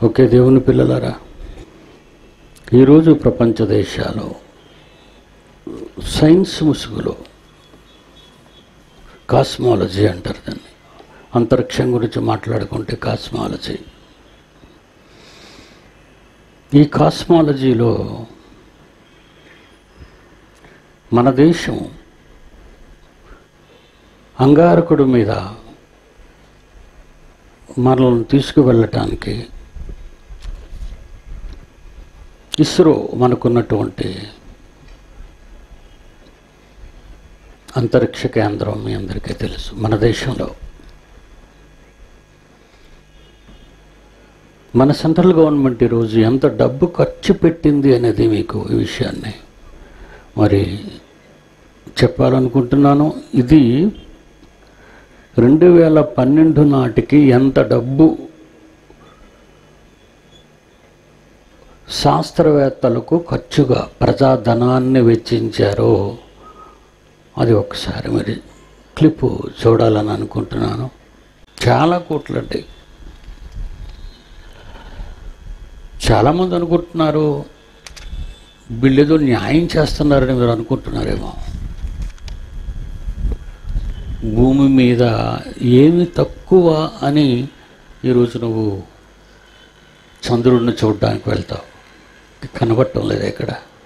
Okay దేవుని పిల్లలారా ఈరోజు ప్రపంచ దేశాలు సైన్స్ ముసుగులో కాస్మాలజీ అంటారు దాన్ని అంతరిక్షం గురించి మాట్లాడుకుంటే కాస్మాలజీ ఈ కాస్మాలజీలో మన దేశం అంగారకుడి మీద మనల్ని తీసుకువెళ్ళటానికి ఇస్రో మనకున్నటువంటి అంతరిక్ష కేంద్రం మీ అందరికీ తెలుసు మన దేశంలో మన సెంట్రల్ గవర్నమెంట్ ఈరోజు ఎంత డబ్బు ఖర్చు పెట్టింది అనేది మీకు ఈ విషయాన్ని మరి చెప్పాలనుకుంటున్నాను ఇది రెండు వేల పన్నెండు నాటికి ఎంత డబ్బు శాస్త్రవేత్తలకు ఖర్చుగా ప్రజాధనాన్ని వెచ్చించారో అది ఒకసారి మరి క్లిప్ చూడాలని అనుకుంటున్నాను చాలా కోట్లండి చాలామంది అనుకుంటున్నారు వీళ్ళేదో న్యాయం చేస్తున్నారని మీరు అనుకుంటున్నారేమో భూమి మీద ఏమి తక్కువ అని ఈరోజు నువ్వు చంద్రుడిని చూడడానికి వెళ్తావు కనబడటం లేదు ఇక్కడ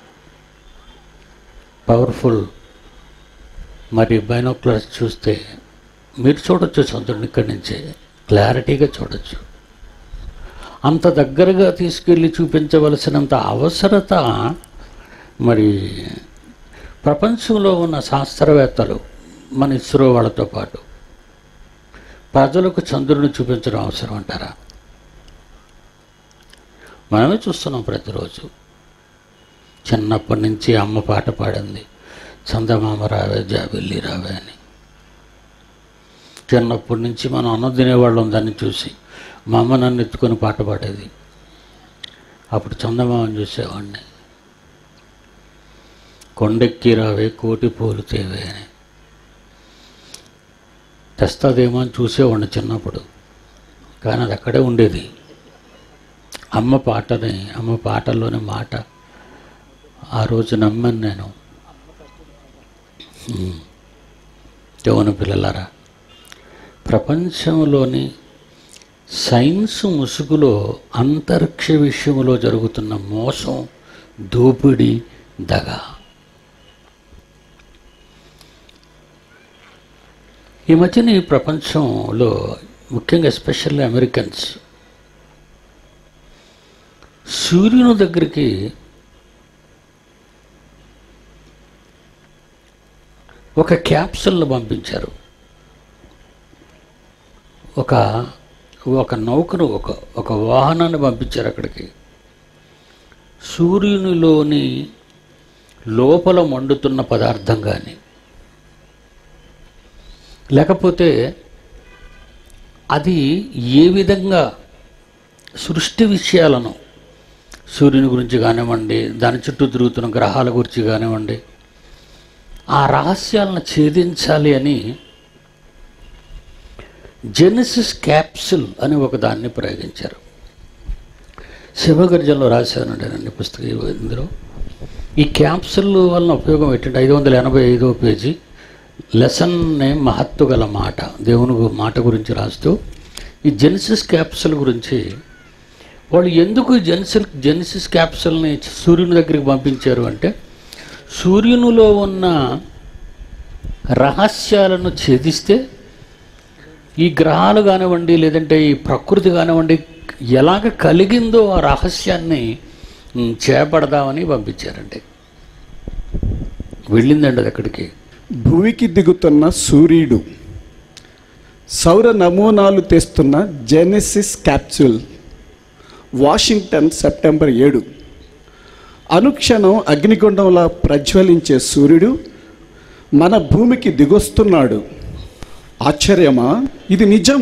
పవర్ఫుల్ మరి బైనోక్లర్స్ చూస్తే మీరు చూడొచ్చు చంద్రుడిని ఇక్కడి నుంచే క్లారిటీగా చూడొచ్చు అంత దగ్గరగా తీసుకెళ్ళి చూపించవలసినంత అవసరత మరి ప్రపంచంలో ఉన్న శాస్త్రవేత్తలు మన ఇస్రో వాళ్ళతో పాటు ప్రజలకు చంద్రుని చూపించడం అవసరం అంటారా మనమే చూస్తున్నాం ప్రతిరోజు చిన్నప్పటి నుంచి అమ్మ పాట పాడింది చందమామ రావే జాబిల్లి రావే అని చిన్నప్పటి నుంచి మనం అన్నం తినేవాళ్ళం దాన్ని చూసి మా అమ్మ నన్ను ఎత్తుకొని పాట పాడేది అప్పుడు చందమామని చూసేవాడిని కొండెక్కి రావే కోటి పూలు తేవే అని తెస్తాదేమో అని చూసేవాడిని చిన్నప్పుడు కానీ అది అక్కడే ఉండేది అమ్మ పాటని అమ్మ పాటల్లోని మాట ఆ రోజు నమ్మాను నేను ఉమ్. దేవుని పిల్లలారా ప్రపంచంలోని సైన్స్ ముసుగులో అంతరిక్ష విషయంలో జరుగుతున్న మోసం దోపిడీ దగ ఈ మధ్యన ఈ ప్రపంచంలో ముఖ్యంగా ఎస్పెషల్లీ అమెరికన్స్ సూర్యుని దగ్గరికి ఒక క్యాప్సూల్ని పంపించారు ఒక ఒక నౌకను ఒక ఒక వాహనాన్ని పంపించారు అక్కడికి సూర్యునిలోని లోపల మండుతున్న పదార్థం కానీ లేకపోతే అది ఏ విధంగా సృష్టి విషయాలను సూర్యుని గురించి కానివ్వండి దాని చుట్టూ తిరుగుతున్న గ్రహాల గురించి కానివ్వండి ఆ రహస్యాలను ఛేదించాలి అని జెనసిస్ క్యాప్సుల్ అని ఒక దాన్ని ప్రయోగించారు శివగర్జంలో రాశానండి నేను ఈ పుస్తకం ఇందులో ఈ క్యాప్సుల్ వలన ఉపయోగం ఏంటంటే ఐదు వందల ఎనభై ఐదో పేజీ లెసన్ నేమ్ మహత్తు గల మాట దేవుని గు- మాట గురించి రాస్తూ ఈ జెనసిస్ క్యాప్సుల్ గురించి వాళ్ళు ఎందుకు జెనసిల్ జెనసిస్ క్యాప్సుల్ని సూర్యుని దగ్గరికి పంపించారు అంటే సూర్యునిలో ఉన్న రహస్యాలను ఛేదిస్తే ఈ గ్రహాలు కానివ్వండి లేదంటే ఈ ప్రకృతి కానివ్వండి ఎలాగ కలిగిందో ఆ రహస్యాన్ని ఉమ్, చేపడదామని పంపించారండి వెళ్ళిందండి అది అక్కడికి భూమికి దిగుతున్న సూర్యుడు సౌర నమూనాలు తెస్తున్న జెనెసిస్ క్యాప్సూల్ వాషింగ్టన్ సెప్టెంబర్ ఏడు అనుక్షణం అగ్నిగుండంలా ప్రజ్వలించే సూర్యుడు మన భూమికి దిగొస్తున్నాడు ఆశ్చర్యమా ఇది నిజం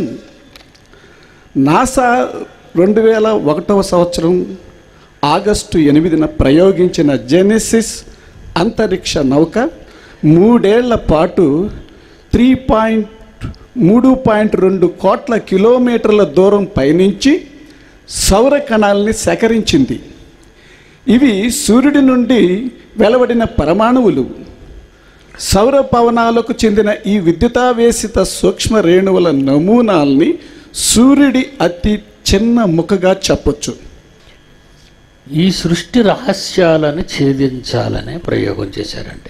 నాసా రెండు వేల ఒకటవ సంవత్సరం ఆగస్టు ఎనిమిదిన ప్రయోగించిన జెనెసిస్ అంతరిక్ష నౌక మూడేళ్ల పాటు త్రీ పాయింట్ మూడు పాయింట్ రెండు కోట్ల కిలోమీటర్ల దూరం పయనించి సౌర కణాలని సేకరించింది ఇవి సూర్యుడి నుండి వెలువడిన పరమాణువులు సౌర పవనాలకు చెందిన ఈ విద్యుతావేశిత సూక్ష్మ రేణువుల నమూనాల్ని సూర్యుడి అతి చిన్న ముఖగా చెప్పొచ్చు ఈ సృష్టి రహస్యాలను ఛేదించాలనే ప్రయోగం చేశారండి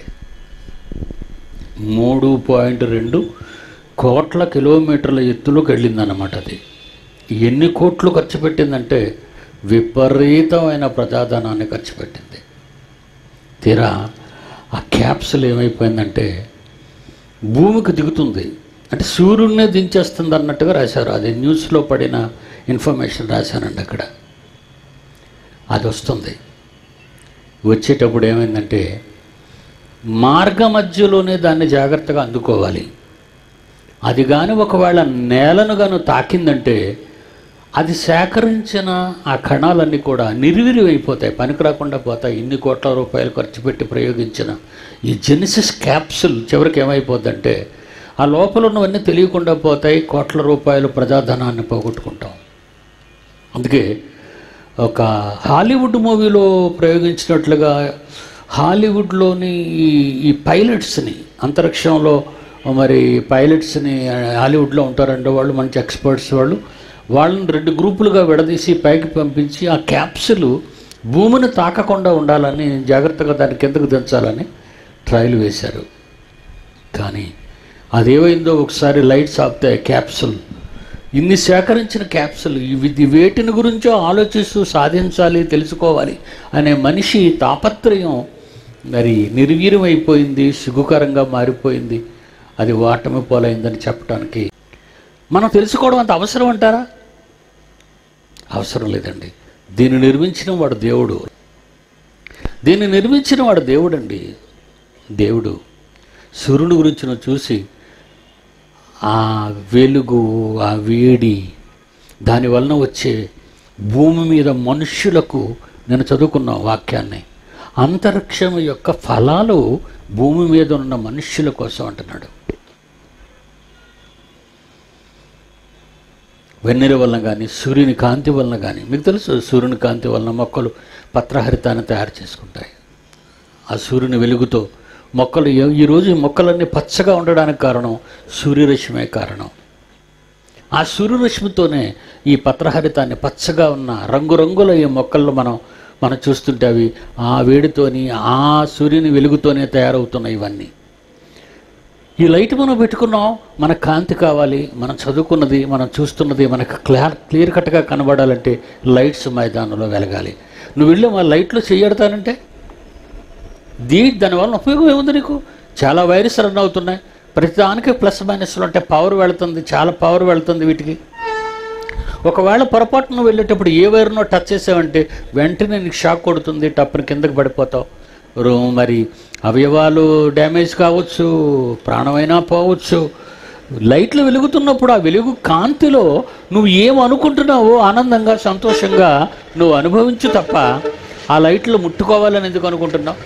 మూడు పాయింట్ రెండు కోట్ల కిలోమీటర్ల ఎత్తులోకి వెళ్ళిందన్నమాట అది ఎన్ని కోట్లు ఖర్చు పెట్టిందంటే విపరీతమైన ప్రజాధనాన్ని ఖర్చు పెట్టింది తీరా ఆ క్యాప్సుల్ ఏమైపోయిందంటే భూమికి దిగుతుంది అంటే సూర్యుడినే దించేస్తుంది అన్నట్టుగా రాశారు అది న్యూస్లో పడిన ఇన్ఫర్మేషన్ రాశానండి అక్కడ అది వస్తుంది వచ్చేటప్పుడు ఏమైందంటే మార్గ మధ్యలోనే దాన్ని జాగ్రత్తగా అందుకోవాలి అది కానీ ఒకవేళ నేలను గాను తాకిందంటే అది సేకరించిన ఆ కణాలన్నీ కూడా నిర్వీర్యమైపోతాయి పనికి రాకుండా పోతాయి ఇన్ని కోట్ల రూపాయలు ఖర్చు పెట్టి ప్రయోగించిన ఈ జెనిసిస్ క్యాప్సుల్ చివరికి ఏమైపోద్దంటే ఆ లోపల ఉన్నవన్నీ తెలియకుండా పోతాయి కోట్ల రూపాయలు ప్రజాధనాన్ని పోగొట్టుకుంటాం అందుకే ఒక హాలీవుడ్ మూవీలో ప్రయోగించినట్లుగా హాలీవుడ్లోని ఈ ఈ పైలట్స్ని అంతరిక్షంలో మరి పైలట్స్ని హాలీవుడ్లో ఉంటారండి వాళ్ళు మంచి ఎక్స్పర్ట్స్ వాళ్ళు వాళ్ళని రెండు గ్రూపులుగా విడదీసి పైకి పంపించి ఆ క్యాప్సులు భూమిని తాకకుండా ఉండాలని జాగ్రత్తగా దాని కిందకు దించాలని ట్రయల్ వేశారు కానీ అదేమైందో ఒకసారి లైట్స్ ఆపితే క్యాప్సుల్ ఇన్ని సేకరించిన క్యాప్సుల్ ఇవి ఇది వేటిని గురించో ఆలోచిస్తూ సాధించాలి తెలుసుకోవాలి అనే మనిషి తాపత్రయం మరి నిర్వీర్యమైపోయింది సిగ్గుకరంగా మారిపోయింది అది వాటమి పోలైందని చెప్పడానికి మనం తెలుసుకోవడం అంత అవసరం అంటారా అవసరం లేదండి దీన్ని నిర్మించిన వాడు దేవుడు దీన్ని నిర్మించిన వాడు దేవుడండి దేవుడు సూర్యుని గురించి నువ్వు చూసి ఆ వెలుగు ఆ వేడి దాని వలన వచ్చే భూమి మీద మనుష్యులకు నేను చదువుకున్న వాక్యాన్ని అంతరిక్షం యొక్క ఫలాలు భూమి మీద ఉన్న మనుష్యుల కోసం అంటున్నాడు వెన్నెల వలన కానీ సూర్యుని కాంతి వలన కానీ మీకు తెలుసు సూర్యుని కాంతి వలన మొక్కలు పత్రహరితాన్ని తయారు చేసుకుంటాయి ఆ సూర్యుని వెలుగుతో మొక్కలు ఏ- ఈరోజు ఈ మొక్కలన్నీ పచ్చగా ఉండడానికి కారణం సూర్యరశ్మే కారణం ఆ సూర్యరశ్మితోనే ఈ పత్రహరితాన్ని పచ్చగా ఉన్న రంగురంగుల ఈ మొక్కల్లో మనం మనం చూస్తుంటే అవి ఆ వేడితోని ఆ సూర్యుని వెలుగుతోనే తయారవుతున్నాయి ఇవన్నీ ఈ లైట్ మనం పెట్టుకున్నాం మన కాంతి కావాలి మనం చదువుకున్నది మనం చూస్తున్నది మనకు క్లియర్ క్లియర్ కట్గా కనబడాలంటే లైట్స్ మైదానంలో వెలగాలి నువ్వు వెళ్ళి మా లైట్లో చేయడతానంటే దీ దానివల్ల ఉపయోగం ఏముంది నీకు చాలా వైరస్ రన్ అవుతున్నాయి ప్రతిదానికి ప్లస్ మైనస్లు అంటే పవర్ వెళ్తుంది చాలా పవర్ వెళ్తుంది వీటికి ఒకవేళ పొరపాటున వెళ్ళేటప్పుడు ఏ వైర్నో టచ్ చేసావంటే వెంటనే నీకు షాక్ కొడుతుంది టప్పుని కిందకి పడిపోతావు రో- మరి అవయవాలు డ్యామేజ్ కావచ్చు ప్రాణమైనా పోవచ్చు లైట్లు వెలుగుతున్నప్పుడు ఆ వెలుగు కాంతిలో నువ్వు ఏం అనుకుంటున్నావో ఆనందంగా సంతోషంగా నువ్వు అనుభవించు తప్ప ఆ లైట్లు ముట్టుకోవాలని ఎందుకు అనుకుంటున్నావు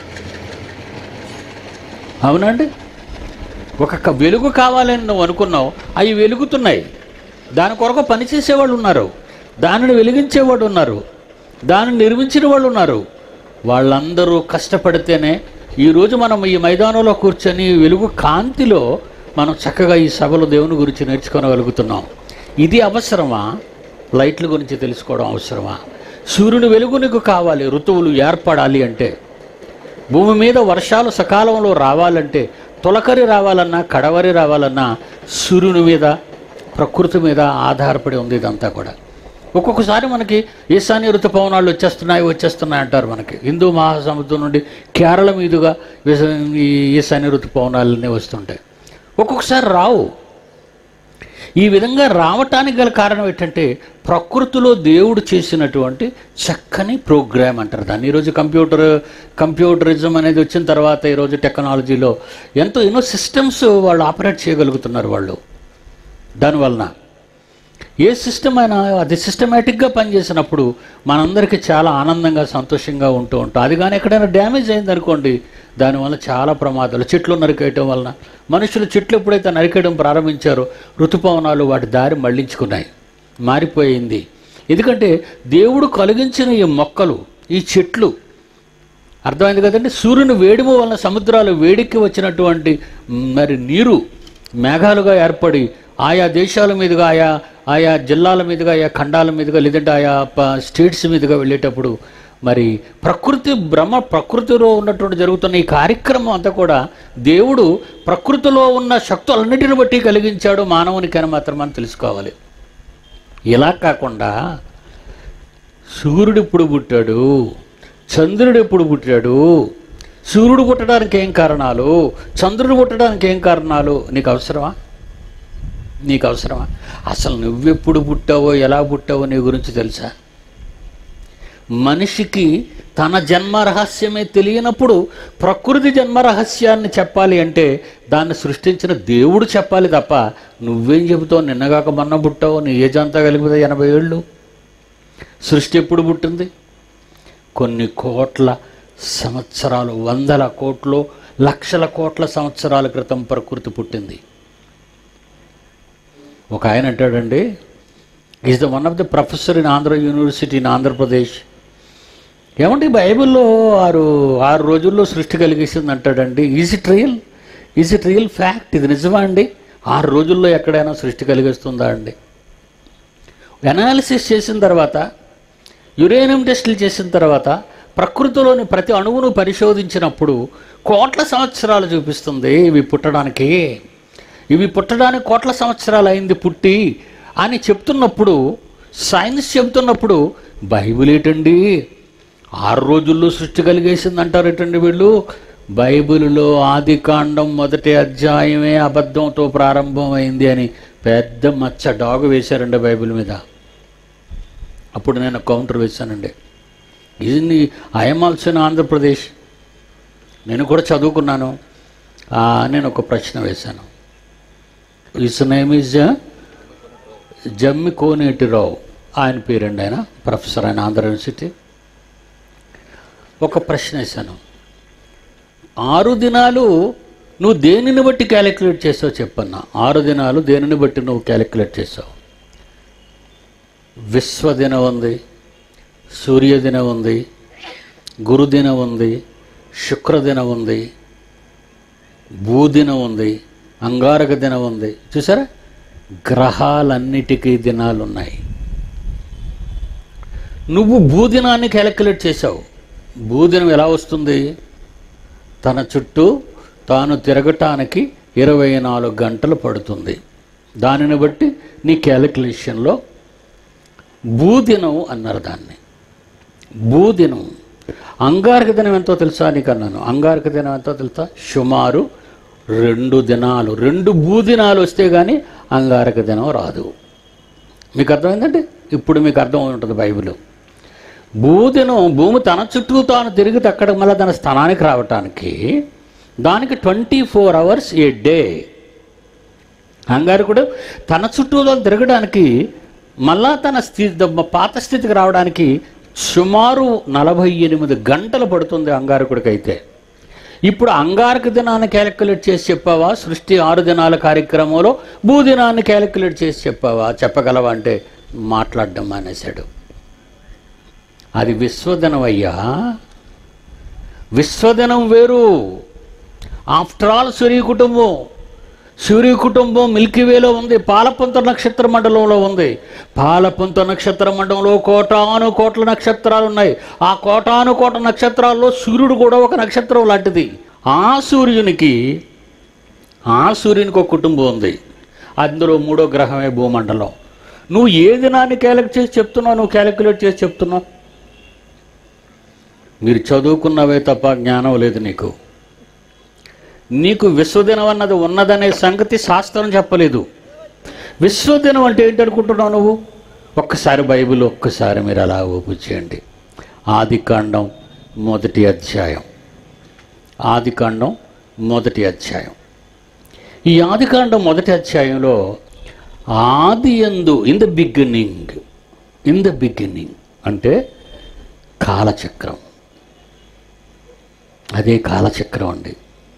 అవునండి ఒక క- వెలుగు కావాలని నువ్వు అనుకున్నావు అవి వెలుగుతున్నాయి దాని కొరకు పనిచేసేవాళ్ళు ఉన్నారు దానిని వెలిగించేవాడు ఉన్నారు దానిని నిర్మించిన వాళ్ళు ఉన్నారు వాళ్ళందరూ కష్టపడితేనే ఈరోజు మనం ఈ మైదానంలో కూర్చొని వెలుగు కాంతిలో మనం చక్కగా ఈ సభలో దేవుని గురించి నేర్చుకోగలుగుతున్నాం ఇది అవసరమా లైట్ల గురించి తెలుసుకోవడం అవసరమా సూర్యుని వెలుగు నీకు కావాలి ఋతువులు ఏర్పడాలి అంటే భూమి మీద వర్షాలు సకాలంలో రావాలంటే తొలకరి రావాలన్నా కడవరి రావాలన్నా సూర్యుని మీద ప్రకృతి మీద ఆధారపడి ఉంది ఇదంతా కూడా ఒక్కొక్కసారి మనకి ఈశాన్య ఋతుపవనాలు వచ్చేస్తున్నాయి వచ్చేస్తున్నాయి అంటారు మనకి హిందూ మహాసముద్రం నుండి కేరళ మీదుగా ఈశా- ఈ ఈశాన్య ఋతుపవనాలన్నీ వస్తుంటాయి ఒక్కొక్కసారి రావు ఈ విధంగా రావటానికి గల కారణం ఏంటంటే ప్రకృతిలో దేవుడు చేసినటువంటి చక్కని ప్రోగ్రామ్ అంటారు దాన్ని ఈరోజు కంప్యూటర్ కంప్యూటరిజం అనేది వచ్చిన తర్వాత ఈరోజు టెక్నాలజీలో ఎంతో ఎన్నో సిస్టమ్స్ వాళ్ళు ఆపరేట్ చేయగలుగుతున్నారు వాళ్ళు దానివలన ఏ సిస్టమ్ అయినా అది సిస్టమేటిక్గా పనిచేసినప్పుడు మనందరికీ చాలా ఆనందంగా సంతోషంగా ఉంటూ ఉంటాం అది కానీ ఎక్కడైనా డ్యామేజ్ అయింది అనుకోండి దానివల్ల చాలా ప్రమాదాలు చెట్లు నరికేయటం వలన మనుషులు చెట్లు ఎప్పుడైతే నరికేయడం ప్రారంభించారో ఋతుపవనాలు వాటి దారి మళ్లించుకున్నాయి మారిపోయింది ఎందుకంటే దేవుడు కలిగించిన ఈ మొక్కలు ఈ చెట్లు అర్థమైంది కదండి సూర్యుని వేడిము వలన సముద్రాలు వేడికి వచ్చినటువంటి మరి నీరు మేఘాలుగా ఏర్పడి ఆయా దేశాల మీదుగా ఆయా ఆయా జిల్లాల మీదుగా ఆయా ఖండాల మీదుగా లేదంటే ఆయా ప- స్టేట్స్ మీదుగా వెళ్ళేటప్పుడు మరి ప్రకృతి భ్రమ ప్రకృతిలో ఉన్నటువంటి జరుగుతున్న ఈ కార్యక్రమం అంతా కూడా దేవుడు ప్రకృతిలో ఉన్న శక్తులన్నిటిని బట్టి కలిగించాడు మానవునికి అని మాత్రం మనం తెలుసుకోవాలి ఇలా కాకుండా సూర్యుడు ఎప్పుడు పుట్టాడు చంద్రుడు ఎప్పుడు పుట్టాడు సూర్యుడు పుట్టడానికి ఏం కారణాలు చంద్రుడు పుట్టడానికి ఏం కారణాలు నీకు అవసరమా నీకు అవసరమా అసలు నువ్వెప్పుడు పుట్టావో ఎలా పుట్టావో నీ గురించి తెలుసా మనిషికి తన జన్మ రహస్యమే తెలియనప్పుడు ప్రకృతి జన్మ రహస్యాన్ని చెప్పాలి అంటే దాన్ని సృష్టించిన దేవుడు చెప్పాలి తప్ప నువ్వేం చెబుతావు నిన్నగాక మొన్న పుట్టావు నీ ఏజ్ అంతా కలిపితే ఎనభై ఏళ్ళు సృష్టి ఎప్పుడు పుట్టింది కొన్ని కోట్ల సంవత్సరాలు వందల కోట్లు లక్షల కోట్ల సంవత్సరాల క్రితం ప్రకృతి పుట్టింది ఒక ఆయన అంటాడండి is the one of the professor in Andhra university in Andhra Pradesh ఏమంటే బైబిల్లో ఆరు ఆరు రోజుల్లో సృష్టి కలిగేసింది అంటాడండి is it real is it real fact ఇది నిజమా అండి ఆరు రోజుల్లో ఎక్కడైనా సృష్టి కలిగిస్తుందా అండి అనాలిసిస్ చేసిన తర్వాత యురేనియం టెస్టులు చేసిన తర్వాత ప్రకృతిలోని ప్రతి అణువును పరిశోధించినప్పుడు కోట్ల సంవత్సరాలు చూపిస్తుంది ఇవి పుట్టడానికి ఇవి పుట్టడానికి కోట్ల సంవత్సరాలు అయింది పుట్టి అని చెప్తున్నప్పుడు సైన్స్ చెప్తున్నప్పుడు బైబిల్ ఏంటండి ఆరు రోజుల్లో సృష్టి కలిగేసింది అంటారేటండి వీళ్ళు బైబిల్లో ఆది కాండం మొదటి అధ్యాయమే అబద్ధంతో ప్రారంభమైంది అని పెద్ద మచ్చ డాగు వేశారండి బైబిల్ మీద అప్పుడు నేను కౌంటర్ వేశానండి ఇది ఐఎమ్ ఆల్సో ఇన్ ఆంధ్రప్రదేశ్ నేను కూడా చదువుకున్నాను ఆ, నేను ఒక ప్రశ్న వేశాను ఇస్ నేమ్ ఈజ్ జమ్మి కోనేటిరావు ఆయన పేరండి ఆయన ప్రొఫెసర్ ఆయన ఆంధ్ర యూనివర్సిటీ ఒక ప్రశ్న వేశాను ఆరు దినాలు నువ్వు దేనిని బట్టి క్యాలిక్యులేట్ చేసావు చెప్పన్నా ఆరు దినాలు దేనిని బట్టి నువ్వు క్యాలిక్యులేట్ చేసావు విశ్వదినం ఉంది సూర్యదినం ఉంది గురుదినం ఉంది శుక్రదినం ఉంది భూదినం ఉంది అంగారక దినం ఉంది చూసారా గ్రహాలన్నిటికీ దినాలు ఉన్నాయి నువ్వు భూదినాన్ని క్యాలిక్యులేట్ చేసావు భూదినం ఎలా వస్తుంది తన చుట్టూ తాను తిరగటానికి ఇరవై నాలుగు గంటలు పడుతుంది దానిని బట్టి నీ క్యాలిక్యులేషన్లో భూదినం అన్నారు దాన్ని భూదినం అంగారక దినం ఎంతో తెలుసా నీకు అన్నాను అంగారక దినం ఎంతో తెలుసా సుమారు రెండు దినాలు రెండు భూదినాలు వస్తే కానీ అంగారక దినం రాదు మీకు అర్థమైందండి ఇప్పుడు మీకు అర్థం ఉంటుంది బైబిల్ భూదినం భూమి తన చుట్టూ తాను తిరిగి అక్కడ మళ్ళీ తన స్థానానికి రావటానికి దానికి twenty four hours a day అంగారకుడు తన చుట్టూ తాను తిరగడానికి మళ్ళా తన స్థితి పాత స్థితికి రావడానికి సుమారు నలభై ఎనిమిది గంటలు పడుతుంది అంగారకుడికి అయితే ఇప్పుడు అంగారక దినాన్ని క్యాలిక్యులేట్ చేసి చెప్పావా సృష్టి ఆరు దినాల కార్యక్రమంలో భూదినాన్ని క్యాలిక్యులేట్ చేసి చెప్పావా చెప్పగలవా అంటే మాట్లాడడం మానేశాడు అది విశ్వదినం అయ్యా విశ్వదినం వేరు ఆఫ్టర్ ఆల్ సూర్య కుటుంబం సూర్య కుటుంబం మిల్కీవేలో ఉంది పాలపంత నక్షత్ర మండలంలో ఉంది పాలపంత నక్షత్ర మండలంలో కోటాను కోట్ల నక్షత్రాలు ఉన్నాయి ఆ కోటాను కోట్ల నక్షత్రాల్లో సూర్యుడు కూడా ఒక నక్షత్రం లాంటిది ఆ సూర్యునికి ఆ సూర్యునికి ఒక కుటుంబం ఉంది అందులో మూడో గ్రహమే భూమండలం నువ్వు ఏ దినాన్ని క్యాలిక్యులేట్ చేసి చెప్తున్నావు నువ్వు క్యాలిక్యులేట్ చేసి చెప్తున్నావు మీరు చదువుకున్నవే తప్ప జ్ఞానం లేదు నీకు నీకు విశ్వదినం అన్నది ఉన్నదనే సంగతి శాస్త్రం చెప్పలేదు విశ్వదినం అంటే ఏంటనుకుంటున్నావు నువ్వు ఒక్కసారి బైబిల్ ఒక్కసారి మీరు అలా ఓపు చేయండి ఆది కాండం మొదటి అధ్యాయం ఆది కాండం మొదటి అధ్యాయం ఈ ఆది కాండం మొదటి అధ్యాయంలో ఆది ఎందు in the beginning in the beginning అంటే కాలచక్రం అదే కాలచక్రం అండి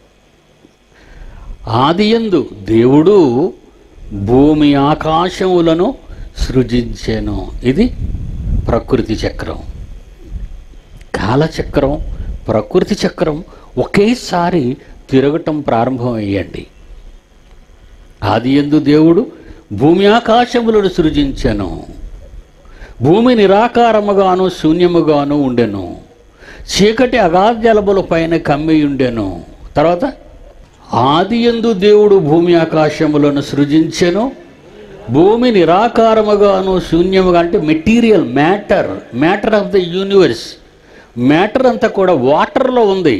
ఆదియందు దేవుడు భూమి ఆకాశములను సృజించెను ఇది ప్రకృతి చక్రం కాలచక్రం ప్రకృతి చక్రం ఒకేసారి తిరగటం ప్రారంభం అయ్యండి ఆది ఎందు దేవుడు భూమి ఆకాశములను సృజించెను భూమి నిరాకారముగాను శూన్యముగాను ఉండెను చీకటి అగాధ్యలబుల పైన కమ్మి ఉండెను తర్వాత ఆది ఎందు దేవుడు భూమి ఆకాశములను సృజించెను భూమి నిరాకారముగాను శూన్యముగా అంటే material matter matter of the universe matter అంతా కూడా వాటర్లో ఉంది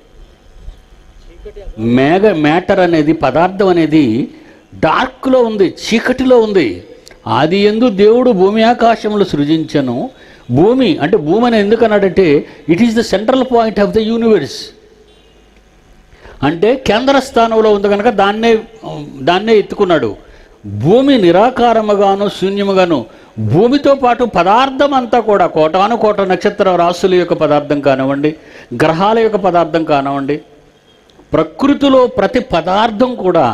మేఘ మ్యాటర్ అనేది పదార్థం అనేది డార్క్లో ఉంది చీకటిలో ఉంది ఆది ఎందు దేవుడు భూమి ఆకాశములు సృజించను భూమి అంటే భూమి అని ఎందుకు అన్నాడంటే it is the central point of the universe అంటే కేంద్ర స్థానంలో ఉంది కనుక దాన్నే దాన్నే ఎత్తుకున్నాడు భూమి నిరాకారముగాను శూన్యముగాను భూమితో పాటు పదార్థం అంతా కూడా కోటాను కోట నక్షత్ర రాశుల యొక్క పదార్థం కానివ్వండి గ్రహాల యొక్క పదార్థం కానివ్వండి ప్రకృతిలో ప్రతి పదార్థం కూడా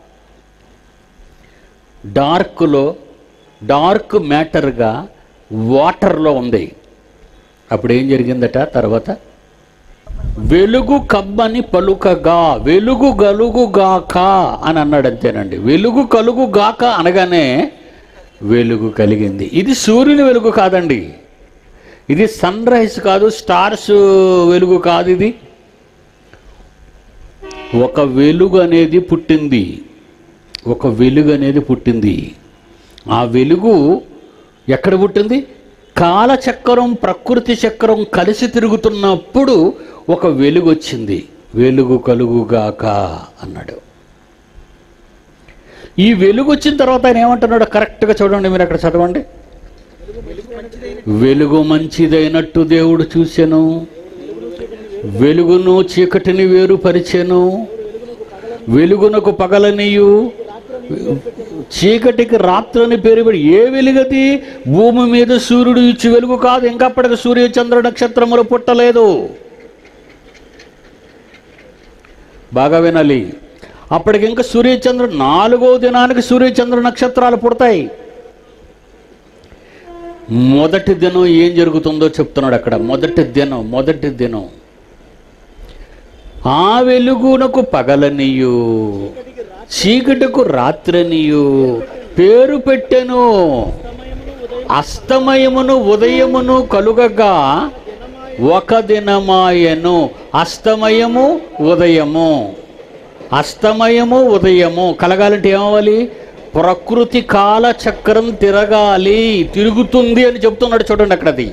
డార్క్లో డార్క్ మ్యాటర్గా వాటర్లో ఉంది అప్పుడు ఏం జరిగిందట తర్వాత వెలుగు కమ్మని పలుకగా వెలుగు గలుగు గాక అని అన్నాడు అంతేనండి వెలుగు కలుగు గాక అనగానే వెలుగు కలిగింది ఇది సూర్యుని వెలుగు కాదండి ఇది సన్ రైజ్ కాదు స్టార్స్ వెలుగు కాదు ఇది ఒక వెలుగు అనేది పుట్టింది ఒక వెలుగు అనేది పుట్టింది ఆ వెలుగు ఎక్కడ పుట్టింది కాలచక్రం ప్రకృతి చక్రం కలిసి తిరుగుతున్నప్పుడు ఒక వెలుగు వచ్చింది వెలుగు కలుగుగాక అన్నాడు ఈ వెలుగు వచ్చిన తర్వాత ఆయన ఏమంటున్నాడు కరెక్ట్గా చూడండి మీరు అక్కడ చదవండి వెలుగు మంచిదైనట్టు దేవుడు చూశాను వెలుగును చీకటిని వేరుపరిచెను వెలుగునకు పగలనియు చీకటికి రాత్రని పేరు పెడి ఏ వెలుగది భూమి మీద సూర్యుడు ఇచ్చి వెలుగు కాదు ఇంకా అప్పటికి సూర్య చంద్ర నక్షత్రములు పుట్టలేదు బాగా వినాలి అప్పటికి ఇంకా సూర్యచంద్ర నాలుగో దినానికి సూర్యచంద్ర నక్షత్రాలు పుడతాయి మొదటి దినం ఏం జరుగుతుందో చెప్తున్నాడు అక్కడ మొదటి దినం మొదటి దినం ఆ వెలుగునకు పగలనియు చీకటికు రాత్రనియు పేరు పెట్టెను అస్తమయమును ఉదయమును కలుగగా ఒక దినమాయను అస్తమయము ఉదయము అస్తమయము ఉదయము కలగాలంటే ఏమవ్వాలి ప్రకృతి కాల చక్రం తిరగాలి తిరుగుతుంది అని చెప్తున్నాడు చూడండి అక్కడ అది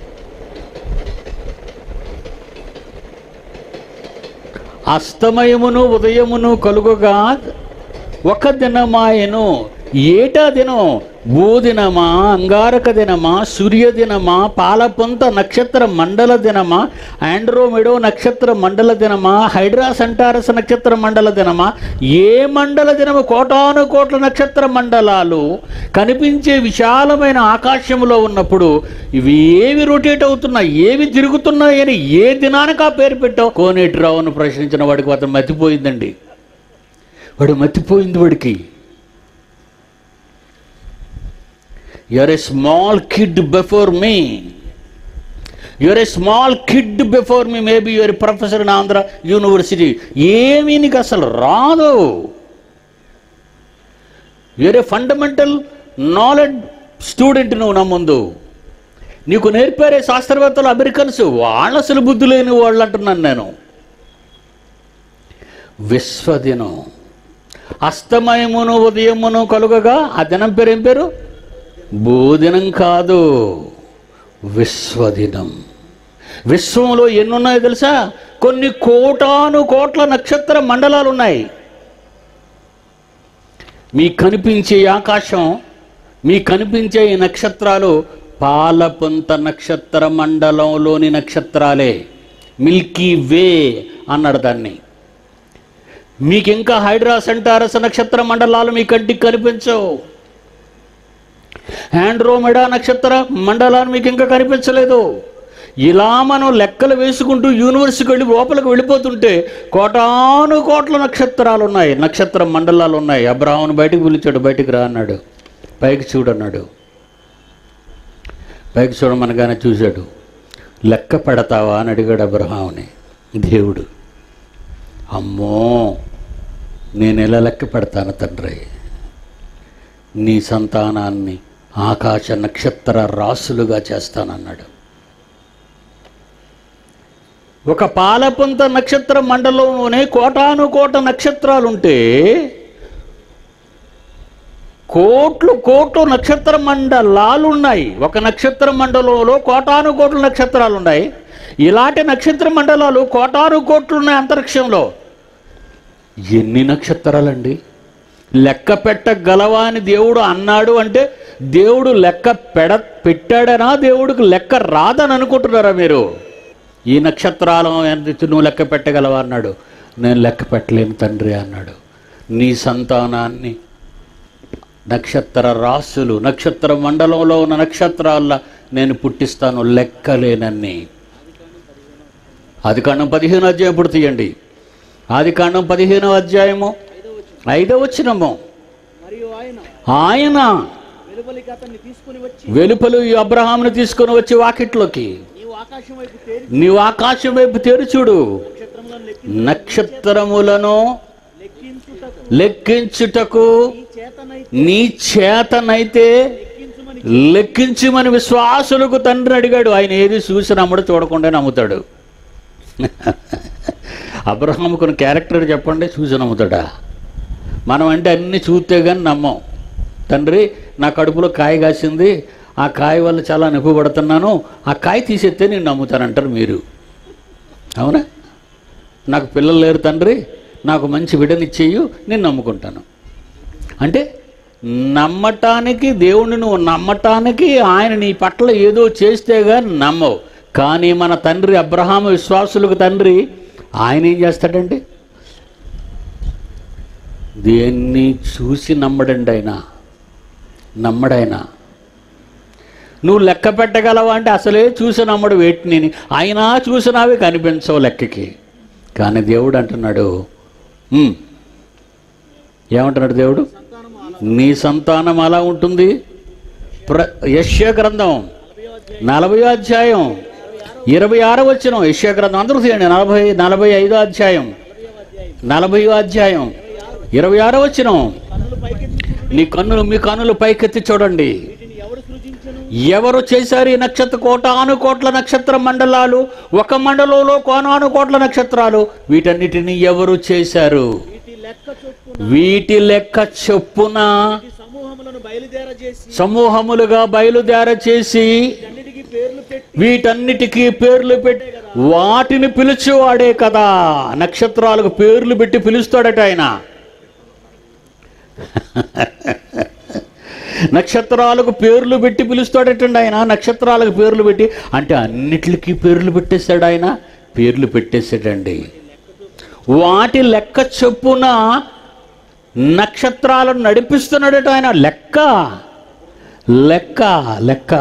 అస్తమయమును ఉదయమును కలుగుగా ఒక దినమాయను ఏటా దినం భూదినమా అంగారక దినమా సూర్య దినమా పాలపొంత నక్షత్ర మండల దినమా ఆండ్రోమెడో నక్షత్ర మండల దినమా హైడ్రా సంటారస్ నక్షత్ర మండల దినమా ఏ మండల దినము కోటాను కోట్ల నక్షత్ర మండలాలు కనిపించే విశాలమైన ఆకాశంలో ఉన్నప్పుడు ఇవి ఏవి రొటేట్ అవుతున్నాయి ఏవి తిరుగుతున్నాయని ఏ దినానికి ఆ పేరు పెట్టావు కోనేటి రావును ప్రశ్నించిన వాడికి అతను మతిపోయిందండి వాడు మతిపోయింది వాడికి you're a small kid before me you're a small kid before me maybe you're professor in Andhra university ఏమీ నీకు అసలు రాదు you're a fundamental knowledge student నువ్వు నా ముందు నీకు నేర్పారే శాస్త్రవేత్తలు అమెరికన్స్ వాళ్ళ అసలు బుద్ధి లేని వాళ్ళు అంటున్నాను నేను విశ్వదినం అస్తమయమును ఉదయమును కలుగగా ఆ దినం పేరు ఏం పేరు భూదినం కాదు విశ్వదినం విశ్వంలో ఎన్ని ఉన్నాయో తెలుసా కొన్ని కోటాను కోట్ల నక్షత్ర మండలాలు ఉన్నాయి మీకు కనిపించే ఈ ఆకాశం మీకు కనిపించే ఈ నక్షత్రాలు పాలపొంత నక్షత్ర మండలంలోని నక్షత్రాలే మిల్కీ వే అన్నాడు దాన్ని మీకు ఇంకా హైడ్రా సెంటారస్ నక్షత్ర మండలాలు మీ కంటికి కనిపించవు ఆండ్రోమెడా నక్షత్ర మండలాలు మీకు ఇంకా కనిపించలేదు ఇలా మనం లెక్కలు వేసుకుంటూ యూనివర్సిటీకి వెళ్ళి లోపలికి వెళ్ళిపోతుంటే కోటాను కోట్ల నక్షత్రాలు ఉన్నాయి నక్షత్ర మండలాలు ఉన్నాయి అబ్రాహ్మను బయటికి పిలిచాడు బయటికి రా అన్నాడు పైకి చూడన్నాడు పైకి చూడమనగానే చూశాడు లెక్క పెడతావా అని అడిగాడు అబ్రహాముని దేవుడు అమ్మో నేను ఎలా లెక్క పెడతాను తండ్రి నీ సంతానాన్ని ఆకాశ నక్షత్ర రాసులుగా చేస్తానన్నాడు ఒక పాలపుంత నక్షత్ర మండలంలోనే కోటాను కోట నక్షత్రాలుంటే కోట్లు కోట్లు నక్షత్ర మండలాలు ఉన్నాయి ఒక నక్షత్ర మండలంలో కోటాను కోట్ల నక్షత్రాలు ఉన్నాయి ఇలాంటి నక్షత్ర మండలాలు కోటాను కోట్లు ఉన్నాయి అంతరిక్షంలో ఎన్ని నక్షత్రాలండి లెక్క పెట్టగలవా అని దేవుడు అన్నాడు అంటే దేవుడు లెక్క పెడ పెట్టాడనా దేవుడికి లెక్క రాదని అనుకుంటున్నారా మీరు ఈ నక్షత్రాలు ఎంత నువ్వు లెక్క పెట్టగలవా అన్నాడు నేను లెక్క పెట్టలేను తండ్రి అన్నాడు నీ సంతానాన్ని నక్షత్ర రాసులు నక్షత్ర మండలంలో ఉన్న నక్షత్రాల నేను పుట్టిస్తాను లెక్కలేనన్ని ఆది కాండం పదిహేను అధ్యాయం ఇప్పుడు తీయండి ఆది కాండం పదిహేను అధ్యాయము ఐదవ వచ్చినము మరియు ఆయన ఆయన వెలుపలికి అతన్ని తీసుకుని వచ్చి వెలుపలు ఈ అబ్రహామును తీసుకొని వచ్చి వాకిట్లోకి నీవు ఆకాశం వైపు తేరి నీవు ఆకాశం వైపు తెరుచుడు నక్షత్రములను లెక్కి నక్షత్రములను లెక్కించుటకు లెక్కించుటకు నీ చేతనై నీ చేతనైతే లెక్కించుమని లెక్కించమని విశ్వాసులకు తండ్రి అడిగాడు ఆయన ఏది చూసి నమ్ముడు చూడకుండా నమ్ముతాడు అబ్రహాముకున్న క్యారెక్టర్ చెప్పండి చూసి నమ్ముతాడా మనం అంటే అన్ని చూస్తే కానీ నమ్మం తండ్రి నా కడుపులో కాయ కాసింది ఆ కాయ వల్ల చాలా నొప్పిపడుతున్నాను ఆ కాయ తీసేస్తే నేను నమ్ముతానంటారు మీరు అవునా నాకు పిల్లలు లేరు తండ్రి నాకు మంచి బిడ్డనిచ్చేయు నేను నమ్ముకుంటాను అంటే నమ్మటానికి దేవుణ్ణి నువ్వు నమ్మటానికి ఆయన నీ పట్ల ఏదో చేస్తే కానీ నమ్మవు కానీ మన తండ్రి అబ్రహాము విశ్వాసులకు తండ్రి ఆయన ఏం చేస్తాడండి దేన్ని చూసి నమ్మడండి ఆయన నమ్మడైనా నువ్వు లెక్క పెట్టగలవా అంటే అసలే చూసి నమ్మడు వేటిని అయినా చూసినావి కనిపించవు లెక్కకి కానీ దేవుడు అంటున్నాడు "ఉమ్." ఏమంటున్నాడు దేవుడు నీ సంతానం అలా ఉంటుంది ప్ర యశ్య గ్రంథం నలభై అధ్యాయం ఇరవై ఆరో వచ్చిన యశ్య గ్రంథం అందరూ తీయండి నలభై నలభై ఐదో అధ్యాయం నలభై అధ్యాయం ఇరవై ఆరో వచ్చిన కన్నులు పైకెత్తి చూడు. నీ కన్నులు మీ కన్నులు పైకెత్తి చూడండి వీటిని ఎవరు సృజించను ఎవరు చేశారు ఈ నక్షత్ర కోటాను కోట్ల నక్షత్ర మండలాలు ఒక మండలంలో కోనాను కోట్ల నక్షత్రాలు వీటన్నిటిని ఎవరు చేశారు వీటి లెక్క చొప్పున వీటి లెక్క చొప్పున ఈ సమూహములను బయలుదేర చేసి సమూహములుగా బయలుదేర చేసి అన్నిటికీ పేర్లు పెట్టి వీటన్నిటికీ పేర్లు పెట్టి వాటిని పిలుచువాడే కదా నక్షత్రాలకు పేర్లు పెట్టి పిలుస్తాడట ఆయన నక్షత్రాలకు పేర్లు పెట్టి పిలుస్తాడటండి ఆయన నక్షత్రాలకు పేర్లు పెట్టి అంటే అన్నిటికీ పేర్లు పెట్టేశాడు ఆయన పేర్లు పెట్టేశాడండి వాటి లెక్క చొప్పున నక్షత్రాలను నడిపిస్తున్నాడట ఆయన లెక్క లెక్క లెక్క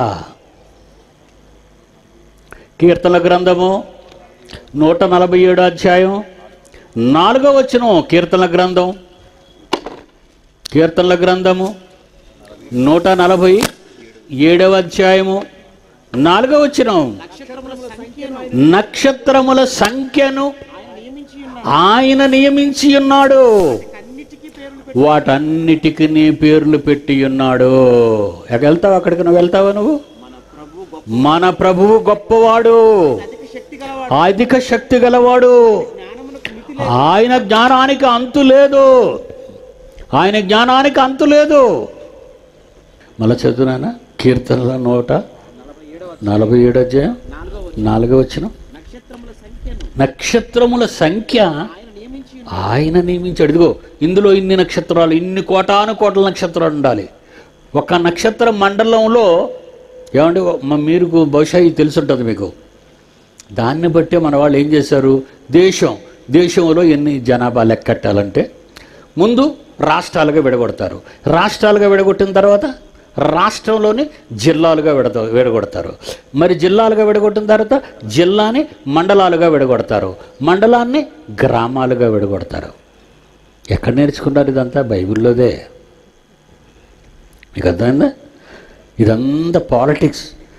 కీర్తన గ్రంథము నూట నలభై ఏడు అధ్యాయం నాలుగో వచనం కీర్తన గ్రంథం కీర్తనల గ్రంథము నూట నలభై ఏడవ అధ్యాయము నాలుగో వచనం నక్షత్రముల సంఖ్యను నక్షత్రముల సంఖ్యను ఆయన నియమించి ఉన్న ఆయన నియమించి ఉన్నాడు అన్నిటికీ పేర్లు పెట్టి వాటన్నిటికీ నీ పేర్లు పెట్టి ఉన్నాడు ఎక్కడ వెళ్తావు అక్కడికి నువ్వు వెళ్తావా నువ్వు మన ప్రభు గొప్ప మన ప్రభువు గొప్పవాడు అధిక శక్తి గలవాడు అధిక శక్తి గలవాడు జ్ఞానమునకు మితి ఆయన జ్ఞానానికి అంతు లేదు ఆయన జ్ఞానానికి అంతు లేదు మళ్ళా చదువునానా కీర్తనల నూట నలభై ఏడు అధ్యాయం నాలుగవ నాలుగో వచ్చిన నక్షత్రముల సంఖ్యను నక్షత్రముల సంఖ్య ఆయన నియమించి ఉన్న ఆయన నియమించాడు ఇదిగో ఇందులో ఇన్ని నక్షత్రాలు ఇన్ని కోటాను కోట్ల నక్షత్రాలు ఉండాలి ఒక నక్షత్ర మండలంలో ఏమంటే మ- మీరు బహుశా ఇది తెలుసుంటుంది మీకు దాన్ని బట్టే మన వాళ్ళు ఏం చేశారు దేశం దేశంలో ఎన్ని జనాభా లెక్కట్టాలంటే ముందు రాష్ట్రాలుగా విడగొడతారు రాష్ట్రాలుగా విడగొట్టిన తర్వాత రాష్ట్రంలోని జిల్లాలుగా విడత విడగొడతారు మరి జిల్లాలుగా విడగొట్టిన తర్వాత జిల్లాని మండలాలుగా విడగొడతారు మండలాన్ని గ్రామాలుగా విడగొడతారు ఎక్కడ నేర్చుకున్నారు ఇదంతా బైబిల్లోదే మీకు అర్థమైందా ఇదంతా పాలిటిక్స్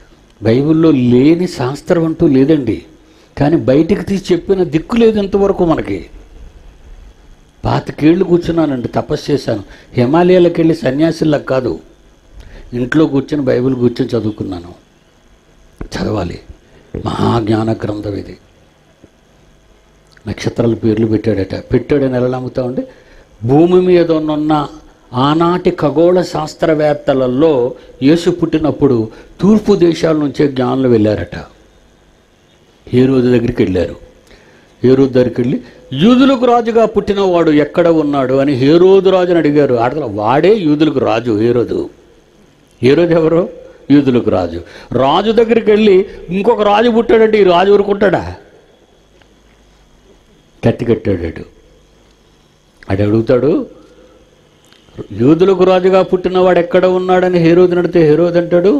బైబిల్లో లేని శాస్త్రం అంటూ లేదండి కానీ బయటికి తీసి చెప్పిన దిక్కు లేదు ఇంతవరకు మనకి పాతికేళ్ళు కూర్చున్నానండి తపస్సు చేశాను హిమాలయాలకు వెళ్ళి సన్యాసులకు కాదు ఇంట్లో కూర్చొని బైబిల్ కూర్చొని చదువుకున్నాను చదవాలి మహాజ్ఞాన గ్రంథం ఇది నక్షత్రాల పేర్లు పెట్టాడట పెట్టాడని ఎలా నమ్ముతామండి భూమి మీద ఉన్న ఆనాటి ఖగోళ శాస్త్రవేత్తలలో యేసు పుట్టినప్పుడు తూర్పు దేశాల నుంచే జ్ఞానులు వెళ్ళారట ఏ రోజు దగ్గరికి వెళ్ళారు ఏ రోజు దగ్గరికి వెళ్ళి యూదులకు రాజుగా పుట్టినవాడు ఎక్కడ ఉన్నాడు అని ఏ రోజు రాజుని అడిగారు అడగల వాడే యూదులకు రాజు ఏ రోజు ఏ రోజు ఎవరు యూదులకు రాజు రాజు దగ్గరికి వెళ్ళి ఇంకొక రాజు పుట్టాడంటే ఈ రాజు ఊరుకుంటాడా కత్తి కట్టాడు అది అడుగుతాడు యూదులకు రాజుగా పుట్టినవాడు ఎక్కడ ఉన్నాడని హేరోదు నడితే హేరోదు అంటాడు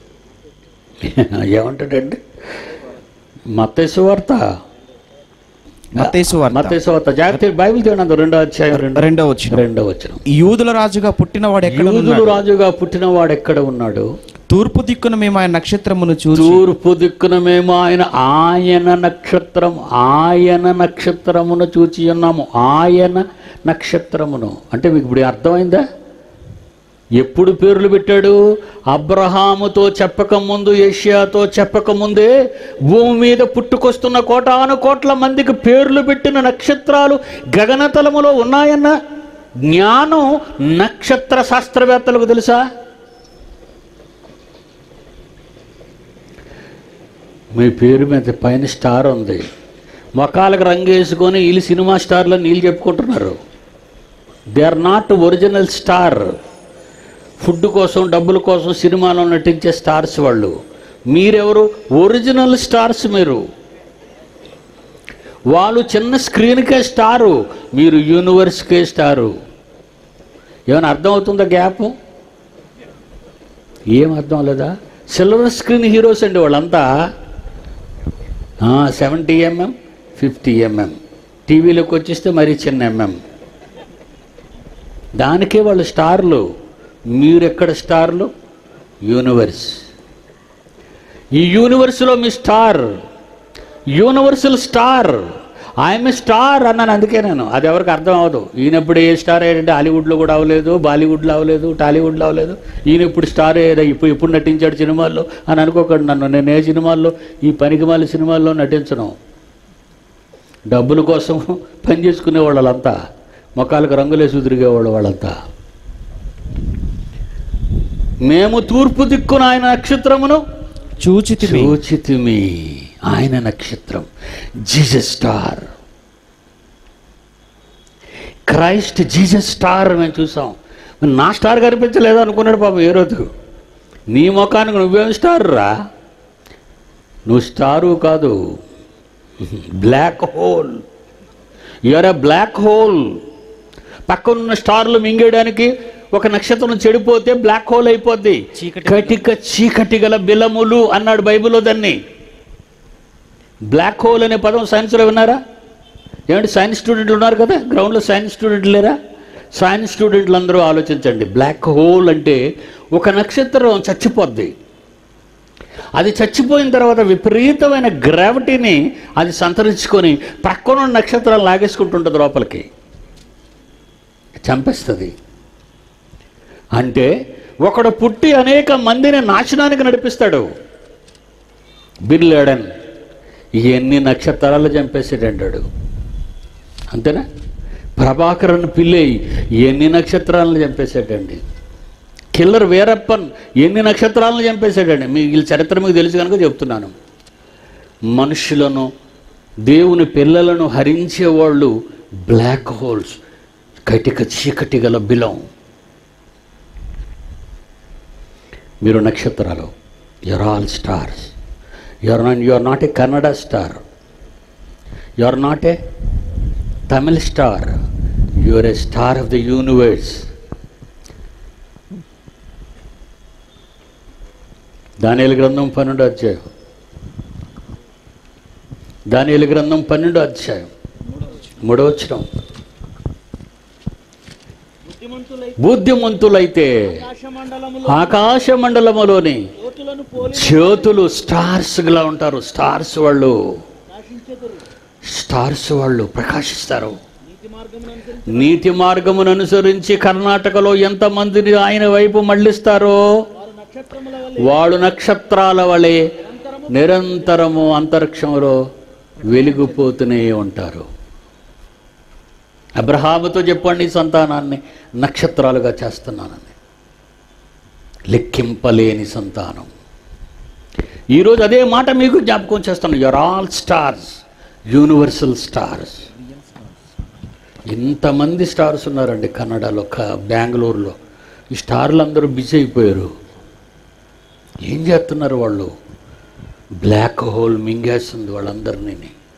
ఏమంటాడండి మత్తేసు వార్త మత్తయి వార్త మత్తేసు వార్త జాగ్రత్త బైబిల్ తీయడం రెండో అధ్యాయం రెండు రెండో వచ్చిన రెండో వచ్చిన యూదుల రాజుగా పుట్టినవాడు ఎక్కడ యూదులు ఉన్నాడు రాజుగా పుట్టినవాడు ఎక్కడ ఉన్నాడు తూర్పు దిక్కున మేము ఆయన నక్షత్రమును చూసి తూర్పు దిక్కున మేము ఆయన ఆయన నక్షత్రం ఆయన నక్షత్రమును చూచి ఉన్నాము ఆయన నక్షత్రమును అంటే మీకు ఇప్పుడు అర్థమైందా ఎప్పుడు పేర్లు పెట్టాడు అబ్రహాముతో చెప్పక ముందు ఏషియాతో చెప్పక ముందే భూమి మీద పుట్టుకొస్తున్న కోటాను కోట్ల మందికి పేర్లు పెట్టిన నక్షత్రాలు గగనతలములో ఉన్నాయన్న జ్ఞానం నక్షత్ర శాస్త్రవేత్తలకు తెలుసా మీ పేరు మీద పైన స్టార్ ఉంది మొఖాలకు రంగు వేసుకొని వీళ్ళు సినిమా స్టార్లో నీళ్ళు చెప్పుకుంటున్నారు they are not original star food కోసం డబ్బుల కోసం సినిమాలో నటించే స్టార్స్ వాళ్ళు మీరెవరు ఒరిజినల్ స్టార్స్ మీరు వాళ్ళు చిన్న స్క్రీన్కే స్టారు మీరు యూనివర్స్కే స్టారు ఏమైనా అర్థం అవుతుందా గ్యాప్ ఏం అర్థం లేదా సిల్వర్ స్క్రీన్ హీరోస్ అండి వాళ్ళంతా సెవెంటీ ఎంఎం ఫిఫ్టీ ఎంఎం టీవీలోకి వచ్చేస్తే మరీ చిన్న ఎంఎం దానికే వాళ్ళు స్టార్లు మీరెక్కడ స్టార్లు యూనివర్స్ ఈ యూనివర్స్లో మీ star universal star I'm star అన్నాను అందుకే నేను అది ఎవరికి అర్థం అవ్వదు ఈయనప్పుడు ఏ స్టార్ అయ్యాడంటే హాలీవుడ్లో కూడా అవ్వలేదు బాలీవుడ్లో అవ్వలేదు టాలీవుడ్లో అవ్వలేదు ఈయన ఇప్పుడు స్టార్ అయ్యాడు ఇప్పుడు ఇప్పుడు నటించాడు సినిమాల్లో అని అనుకోకండి నన్ను నేను ఏ సినిమాల్లో ఈ పనికిమాల సినిమాల్లో నటించను డబ్బుల కోసం పని చేసుకునే వాళ్ళంతా మొక్కలకు రంగులేసి తిరిగేవాళ్ళు వాళ్ళంతా మేము తూర్పు దిక్కున ఆయన నక్షత్రమును చూచితిమి చూచితిమి ఆయన నక్షత్రం Jesus star Christ Jesus star మేము చూసాం మరి నా స్టార్ కనిపించలేదు అనుకున్నాడు పాపం ఏ రోజు నీ ముఖానికి నువ్వేం స్టార్ రా నువ్వు స్టారు కాదు black hole you're a black hole పక్కనున్న స్టార్లు మింగేయడానికి ఒక నక్షత్రం చెడిపోతే బ్లాక్ హోల్ అయిపోద్ది చీకటి కటిక చీకటి గల బిలములు అన్నాడు బైబిల్లో దాన్ని బ్లాక్ హోల్ అనే పదం సైన్స్లో విన్నారా ఏమంటే సైన్స్ స్టూడెంట్లు ఉన్నారు కదా గ్రౌండ్లో సైన్స్ స్టూడెంట్లు లేరా సైన్స్ స్టూడెంట్లు అందరూ ఆలోచించండి బ్లాక్ హోల్ అంటే ఒక నక్షత్రం చచ్చిపోద్ది అది చచ్చిపోయిన తర్వాత విపరీతమైన గ్రావిటీని అది సంతరించుకొని ప్రక్కన ఉన్న నక్షత్రాలు లాగేసుకుంటుంటుంది లోపలికి చంపేస్తుంది అంటే ఒకడు పుట్టి అనేక మందిని నాశనానికి నడిపిస్తాడు బిన్ లేడన్ ఎన్ని నక్షత్రాలు చంపేసాడంటాడు అంతేనా ప్రభాకరన్ పిల్లై ఎన్ని నక్షత్రాలను చంపేశాడండి కిల్లర్ వీరప్పన్ ఎన్ని నక్షత్రాలను చంపేశాడండి మీ వీళ్ళ చరిత్ర మీకు తెలుసు కనుక చెప్తున్నాను మనుషులను దేవుని పిల్లలను హరించేవాళ్ళు బ్లాక్ హోల్స్ కటిక చీకటి గల బిలం మీరు నక్షత్రాలు you're all stars you're not you are not a Kannada star you are not a Tamil star you are a star of the universe దానియలు గ్రంథం పన్నెండు అధ్యాయం దానియలు గ్రంథం పన్నెండు అధ్యాయం మూడవచనం బుద్ధిమంతులై బుద్ధిమంతులైతే ఆకాశ మండలములో ఆకాశ మండలములోని జ్యోతుల నక్షత్రములను పోలి జ్యోతులు స్టార్స్గా ఉంటారు స్టార్స్ వాళ్ళు ప్రకాశించెదరు స్టార్స్ వాళ్ళు ప్రకాశిస్తారు నీతి మార్గమును అనుసరించి నీతి మార్గమును అనుసరించి కర్ణాటకలో ఎంతమందిని ఆయన వైపు మళ్ళిస్తారో వారు నక్షత్రముల వలె వాడు నక్షత్రాల వలె నిరంతరము అంతరిక్షంలో వెలిగిపోతూనే ఉంటారు అబ్రహాముతో చెప్పండి ఈ సంతానాన్ని నక్షత్రాలుగా చేస్తున్నానని లెక్కింపలేని సంతానం ఈరోజు అదే మాట మీకు జ్ఞాపకం చేస్తాను your all stars universal stars ఇంతమంది స్టార్స్ ఉన్నారండి కన్నడలో క బెంగళూరులో ఈ స్టార్లు అందరూ బిజీ అయిపోయారు ఏం చేస్తున్నారు వాళ్ళు బ్లాక్ హోల్ మింగేస్తుంది వాళ్ళందరినీ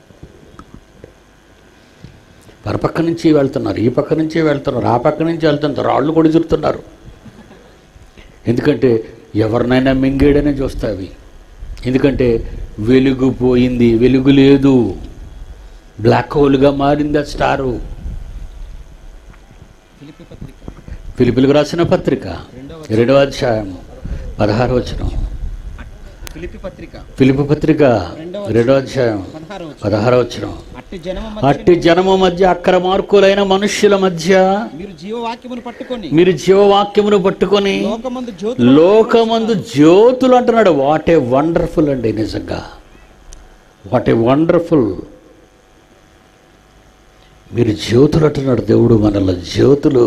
పరపక్క నుంచి వెళ్తున్నారు ఈ పక్క నుంచి వెళ్తున్నారు ఆ పక్క నుంచి వెళ్తున్నారు రాళ్ళు కూడా చెప్తున్నారు ఎందుకంటే ఎవరినైనా మింగేయడనే చూస్తావి ఎందుకంటే వెలుగు పోయింది వెలుగు లేదు బ్లాక్ హోల్గా మారింది ఆ స్టారు ఫిలిపి పత్రిక పిలుపులకు రాసిన పత్రిక రెండవ అధ్యాయం పదహారు వచనం ఫిలిపి పత్రిక పిలుపు పత్రిక రెండవ అధ్యాయం పదహారు పదహారు వచనం అట్టి జనము అట్టి జనము మధ్య అక్రమార్కులైన మనుష్యుల మధ్య మీరు జీవవాక్యమును పట్టుకొని మీరు జీవవాక్యమును పట్టుకొని లోకమందు జ్యోతి లోకమందు జ్యోతులు అంటున్నాడు వాట్ ఏ వండర్ఫుల్ అండి నిజంగా వాట్ ఏ వండర్ఫుల్ మీరు జ్యోతులు అంటున్నాడు దేవుడు మనలో జ్యోతులు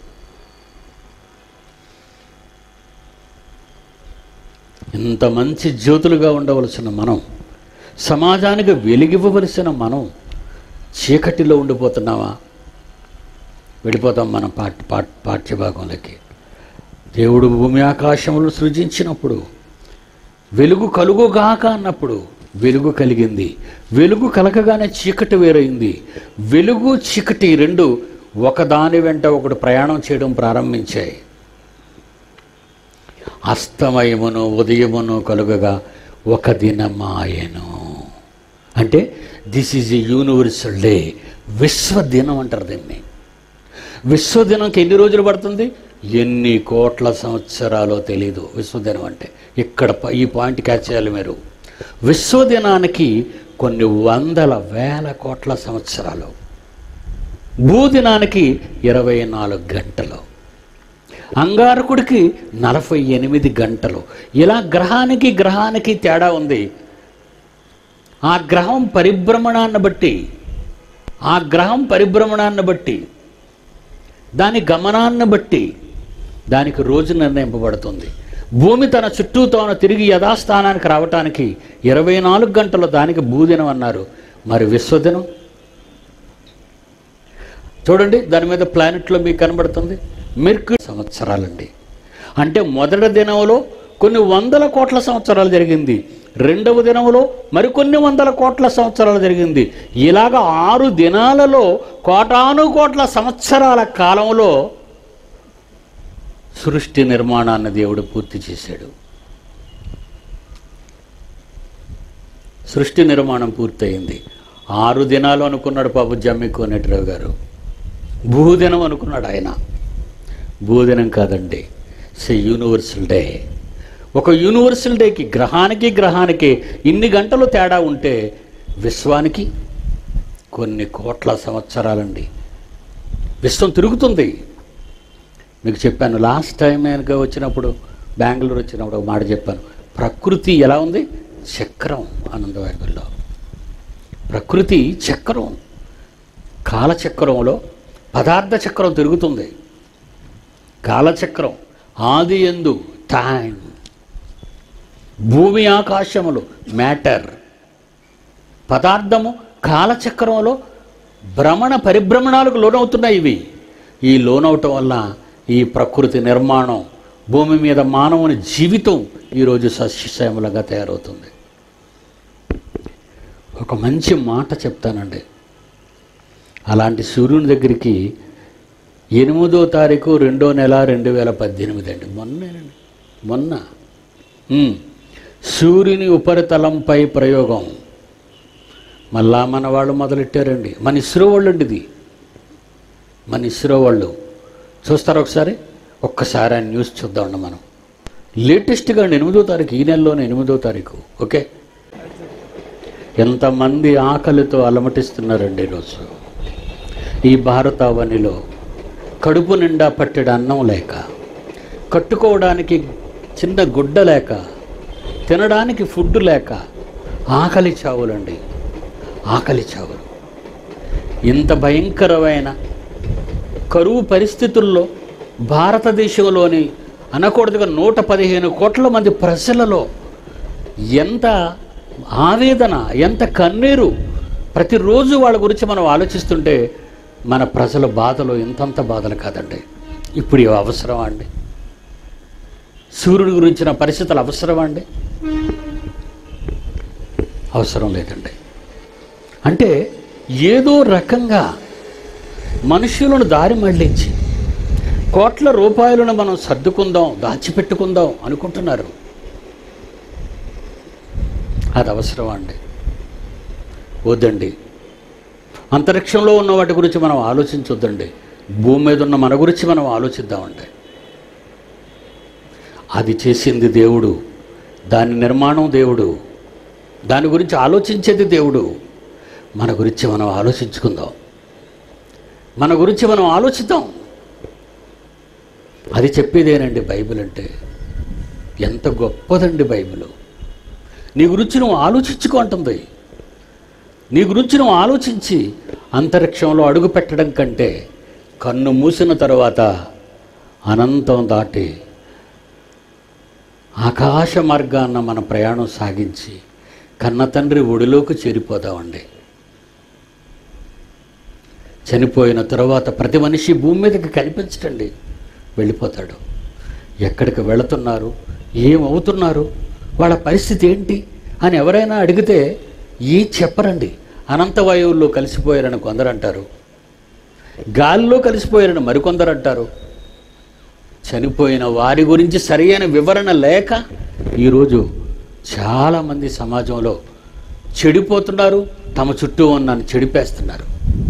ఇంత మంచి జ్యోతులుగా ఉండవలసిన మనం సమాజానికి వెలిగివ్వవలసిన మనం చీకటిలో ఉండిపోతున్నావా వెళ్ళిపోతాం మనం పాఠ్య పాఠ్ పాఠ్యభాగంలోకి దేవుడు భూమి ఆకాశములు సృజించినప్పుడు వెలుగు కలుగుగాక అన్నప్పుడు వెలుగు కలిగింది వెలుగు కలగగానే చీకటి వేరైంది వెలుగు చీకటి రెండు ఒకదాని వెంట ఒకటి ప్రయాణం చేయడం ప్రారంభించాయి అస్తమయమును ఉదయమును కలుగగా ఒక దినమాయను అంటే this is a universal day విశ్వదినం అంటారు దీన్ని విశ్వదినంకి ఎన్ని రోజులు పడుతుంది ఎన్ని కోట్ల సంవత్సరాలో తెలీదు విశ్వదినం అంటే ఇక్కడ ప- ఈ పాయింట్ క్యాచ్ చేయాలి మీరు విశ్వదినానికి కొన్ని వందల వేల కోట్ల సంవత్సరాలు భూదినానికి ఇరవై నాలుగు గంటలు అంగారకుడికి నలభై ఎనిమిది గంటలు ఇలా గ్రహానికి గ్రహానికి తేడా ఉంది ఆ గ్రహం పరిభ్రమణాన్ని బట్టి ఆ గ్రహం పరిభ్రమణాన్ని బట్టి దాని గమనాన్ని బట్టి దానికి రోజు నిర్ణయింపబడుతుంది భూమి తన చుట్టూ తాను తిరిగి యథాస్థానానికి రావటానికి ఇరవై నాలుగు గంటలు దానికి భూదినం అన్నారు మరి విశ్వదినం చూడండి దాని మీద ప్లానెట్లో మీకు కనబడుతుంది మెర్క్యూ సంవత్సరాలండి అంటే మొదటి దినంలో కొన్ని వందల కోట్ల సంవత్సరాలు జరిగింది రెండవ దినంలో మరికొన్ని వందల కోట్ల సంవత్సరాలు జరిగింది ఇలాగ ఆరు దినాలలో కోటాను కోట్ల సంవత్సరాల కాలంలో సృష్టి నిర్మాణాన్ని దేవుడు పూర్తి చేశాడు సృష్టి నిర్మాణం పూర్తయింది ఆరు దినాలు అనుకున్నాడు పాప జమ్మి కోనేటిరావు గారు భూదినం అనుకున్నాడు ఆయన భూదినం కాదండి సే యూనివర్సల్ డే ఒక యూనివర్సల్ డేకి గ్రహానికి గ్రహానికి ఇన్ని గంటలు తేడా ఉంటే విశ్వానికి కొన్ని కోట్ల సంవత్సరాలండి విశ్వం తిరుగుతుంది మీకు చెప్పాను లాస్ట్ టైం నేను వచ్చినప్పుడు బెంగళూరు వచ్చినప్పుడు ఒక మాట చెప్పాను ప్రకృతి ఎలా ఉంది చక్రం ఆనందవాయుల్లో ప్రకృతి చక్రం కాలచక్రంలో పదార్థ చక్రం తిరుగుతుంది కాలచక్రం ఆది ఎందు టైం భూమి ఆకాశములు మ్యాటర్ పదార్థము కాలచక్రంలో భ్రమణ పరిభ్రమణాలకు లోనవుతున్నాయి ఇవి ఈ లోనవటం వల్ల ఈ ప్రకృతి నిర్మాణం భూమి మీద మానవుని జీవితం ఈరోజు సస్యశ్యామలంగా తయారవుతుంది ఒక మంచి మాట చెప్తానండి అలాంటి సూర్యుని దగ్గరికి ఎనిమిదో తారీఖు రెండో నెల రెండు వేల పద్దెనిమిది అండి మొన్నేనండి మొన్న ఉమ్. సూర్యుని ఉపరితలంపై ప్రయోగం మళ్ళా మన వాళ్ళు మొదలెట్టారండి మన ఇస్రో వాళ్ళు అండి ఇది మన ఇస్రో వాళ్ళు చూస్తారా ఒకసారి ఒక్కసారి ఆ న్యూస్ చూద్దామండి మనం లేటెస్ట్గా ఎనిమిదో తారీఖు ఈ నెలలోనే ఎనిమిదో తారీఖు ఓకే ఎంతమంది ఆకలితో అలమటిస్తున్నారండి ఈరోజు ఈ భారతావనిలో కడుపు నిండా పట్టెడు అన్నం లేక కట్టుకోవడానికి చిన్న గుడ్డ లేక తినడానికి ఫుడ్ లేక ఆకలి చావులండి ఆకలి చావులు ఇంత భయంకరమైన కరువు పరిస్థితుల్లో భారతదేశంలోని అనకూడదుగా నూట పదిహేను కోట్ల మంది ప్రజలలో ఎంత ఆవేదన ఎంత కన్నీరు ప్రతిరోజు వాళ్ళ గురించి మనం ఆలోచిస్తుంటే మన ప్రజల బాధలు ఇంతంత బాధలు కాదండి ఇప్పుడు ఇవి అవసరమా అండి సూర్యుడి గురించిన పరిస్థితులు అవసరమా అండి అవసరం లేదండి అంటే ఏదో రకంగా మనుషులను దారి మళ్ళించి కోట్ల రూపాయలను మనం సర్దుకుందాం దాచిపెట్టుకుందాం అనుకుంటున్నారు అది అవసరమా అండి వద్దండి అంతరిక్షంలో ఉన్న వాటి గురించి మనం ఆలోచించొద్దండి భూమి మీద ఉన్న మన గురించి మనం ఆలోచిద్దామండి అది చేసింది దేవుడు దాని నిర్మాణం దేవుడు దాని గురించి ఆలోచించేది దేవుడు మన గురించి మనం ఆలోచించుకుందాం మన గురించి మనం ఆలోచిద్దాం అది చెప్పేదేనండి బైబిల్ అంటే ఎంత గొప్పదండి బైబిల్ నీ గురించి నువ్వు ఆలోచించుకో అంటుంది నీ గురించి నువ్వు ఆలోచించి అంతరిక్షంలో అడుగు పెట్టడం కంటే కన్ను మూసిన తర్వాత అనంతం దాటి ఆకాశ మార్గాన్న మన ప్రయాణం సాగించి కన్న తండ్రి ఒడిలోకి చేరిపోదామండి చనిపోయిన తర్వాత ప్రతి మనిషి భూమి మీదకి కనిపించటండి వెళ్ళిపోతాడు ఎక్కడికి వెళుతున్నారు ఏమవుతున్నారు వాళ్ళ పరిస్థితి ఏంటి అని ఎవరైనా అడిగితే ఏ చెప్పరండి అనంత వాయువుల్లో కలిసిపోయారని కొందరు అంటారు గాలిలో కలిసిపోయారని మరికొందరు అంటారు చనిపోయిన వారి గురించి సరైన వివరణ లేక ఈరోజు చాలామంది సమాజంలో చెడిపోతున్నారు తమ చుట్టూ ఉన్న చెడిపేస్తున్నారు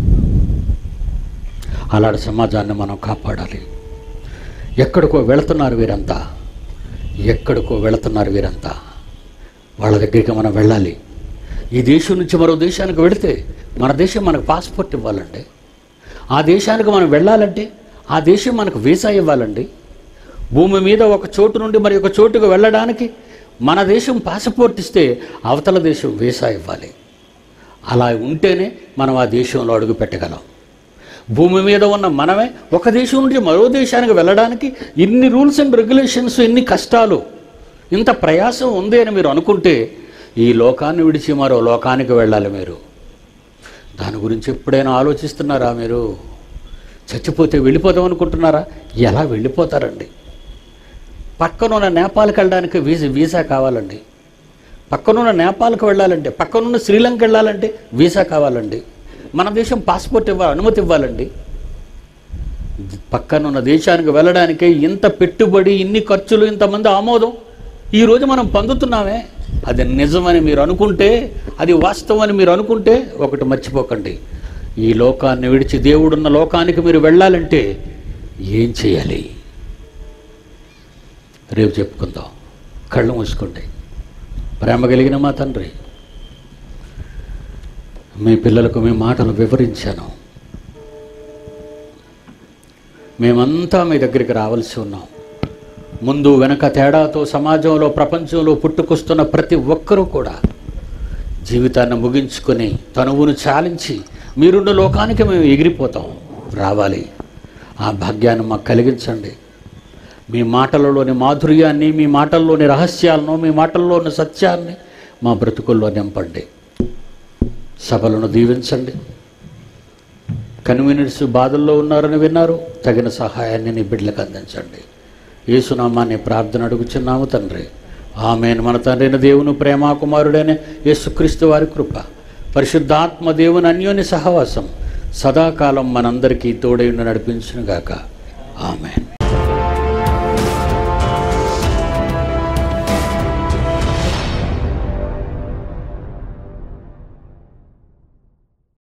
అలాంటి సమాజాన్ని మనం కాపాడాలి ఎక్కడికో వెళుతున్నారు వీరంతా ఎక్కడికో వెళుతున్నారు వీరంతా వాళ్ళ దగ్గరికి మనం వెళ్ళాలి ఈ దేశం నుంచి మరో దేశానికి వెళితే మన దేశం మనకు పాస్పోర్ట్ ఇవ్వాలండి ఆ దేశానికి మనం వెళ్ళాలంటే ఆ దేశం మనకు వీసా ఇవ్వాలండి భూమి మీద ఒక చోటు నుండి మరి ఒక చోటుకు వెళ్ళడానికి మన దేశం పాస్పోర్ట్ ఇస్తే అవతల దేశం వీసా ఇవ్వాలి అలా ఉంటేనే మనం ఆ దేశంలో అడుగు పెట్టగలం భూమి మీద ఉన్న మనమే ఒక దేశం నుంచి మరో దేశానికి వెళ్ళడానికి ఇన్ని రూల్స్ అండ్ రెగ్యులేషన్స్ ఇన్ని కష్టాలు ఇంత ప్రయాసం ఉంది అని మీరు అనుకుంటే ఈ లోకాన్ని విడిచి మరో లోకానికి వెళ్ళాలి మీరు దాని గురించి ఎప్పుడైనా ఆలోచిస్తున్నారా మీరు చచ్చిపోతే వెళ్ళిపోదాం అనుకుంటున్నారా ఎలా వెళ్ళిపోతారండి పక్కనున్న నేపాల్కి వెళ్ళడానికి వీసా వీసా కావాలండి పక్కనున్న నేపాల్కి వెళ్ళాలంటే పక్కనున్న శ్రీలంక వెళ్ళాలంటే వీసా కావాలండి మన దేశం పాస్పోర్ట్ ఇవ్వ అనుమతి ఇవ్వాలండి పక్కనున్న దేశానికి వెళ్ళడానికే ఇంత పెట్టుబడి ఇన్ని ఖర్చులు ఇంతమంది ఆమోదం ఈరోజు మనం పొందుతున్నామే అది నిజమని మీరు అనుకుంటే అది వాస్తవం అని మీరు అనుకుంటే ఒకటి మర్చిపోకండి ఈ లోకాన్ని విడిచి దేవుడున్న లోకానికి మీరు వెళ్ళాలంటే ఏం చేయాలి రేపు చెప్పుకుందాం కళ్ళు మూసుకోండి ప్రేమ కలిగిన మా తండ్రి మీ పిల్లలకు మీ మాటలు వివరించాను మేమంతా మీ దగ్గరికి రావాల్సి ఉన్నాం ముందు వెనక తేడాతో సమాజంలో ప్రపంచంలో పుట్టుకొస్తున్న ప్రతి ఒక్కరూ కూడా జీవితాన్ని ముగించుకొని తనువును చాలించి మీరున్న లోకానికి మేము ఎగిరిపోతాం రావాలి ఆ భాగ్యాన్ని మాకు కలిగించండి మీ మాటలలోని మాధుర్యాన్ని మీ మాటల్లోని రహస్యాలను మీ మాటల్లోని సత్యాన్ని మా బ్రతుకుల్లో నింపండి సభలను దీవించండి కన్వీనర్స్ బాధల్లో ఉన్నారని విన్నారు తగిన సహాయాన్ని నీ బిడ్డలకు అందించండి యేసునామాన్ని ప్రార్థన అడుగుచున్నాము తండ్రి ఆమెను మన తండ్రైన దేవుని ప్రేమా కుమారుడైన యేసుక్రీస్తు వారి కృప పరిశుద్ధాత్మ దేవుని అన్యోన్య సహవాసం సదాకాలం మనందరికీ తోడై నడిపించునుగాక ఆమెన్